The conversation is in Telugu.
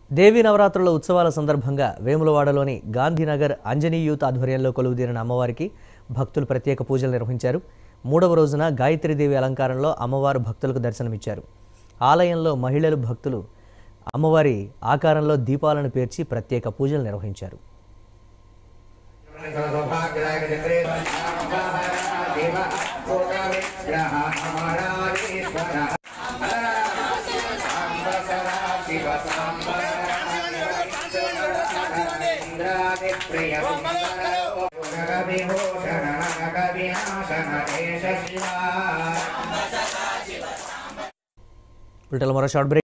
దేవీ నవరాత్రుల ఉత్సవాల సందర్భంగా వేములవాడలోని గాంధీనగర్ అంజనీ యూత్ ఆధ్వర్యంలో కొలువుదీరిన అమ్మవారికి భక్తులు ప్రత్యేక పూజలు నిర్వహించారు మూడవ రోజున గాయత్రీదేవి అలంకారంలో అమ్మవారు భక్తులకు దర్శనమిచ్చారు ఆలయంలో మహిళలు భక్తులు అమ్మవారి ఆకారంలో దీపాలను పేర్చి ప్రత్యేక పూజలు నిర్వహించారు విభూషణ వీటిలో మరో షార్ట్ బ్రేక్